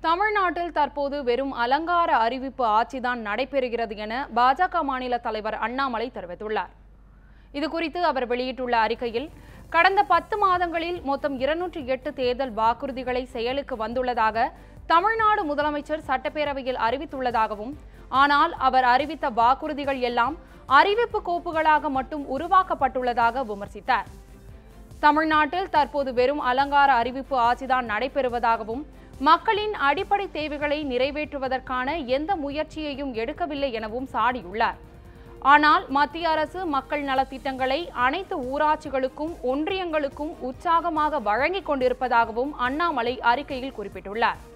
தமிழ்நாட்டில் தற்போது வெறும் அலங்கார அறிவிப்பு ஆட்சிதான் நடைபெறுகிறது என பாஜக மாநில தலைவர் அண்ணாமலை தெரிவித்துள்ளார் இது குறித்து அவர் வெளியிட்டுள்ள அறிக்கையில் கடந்த பத்து மாதங்களில் மொத்தம் இருநூற்றி எட்டு தேர்தல் வாக்குறுதிகளை செயலுக்கு வந்துள்ளதாக தமிழ்நாடு முதலமைச்சர் சட்டப்பேரவையில் அறிவித்துள்ளதாகவும் ஆனால் அவர் அறிவித்த வாக்குறுதிகள் எல்லாம் அறிவிப்பு கோப்புகளாக மட்டும் உருவாக்கப்பட்டுள்ளதாக விமர்சித்தார் தமிழ்நாட்டில் தற்போது வெறும் அலங்கார அறிவிப்பு ஆட்சிதான் நடைபெறுவதாகவும் மக்களின் அடிப்படை தேவைகளை நிறைவேற்றுவதற்கான எந்த முயற்சியையும் எடுக்கவில்லை எனவும் சாடியுள்ளார் ஆனால் மத்திய அரசு மக்கள் நலத்திட்டங்களை அனைத்து ஊராட்சிகளுக்கும் ஒன்றியங்களுக்கும் உற்சாகமாக வழங்கிக் கொண்டிருப்பதாகவும் அண்ணாமலை அறிக்கையில் குறிப்பிட்டுள்ளார்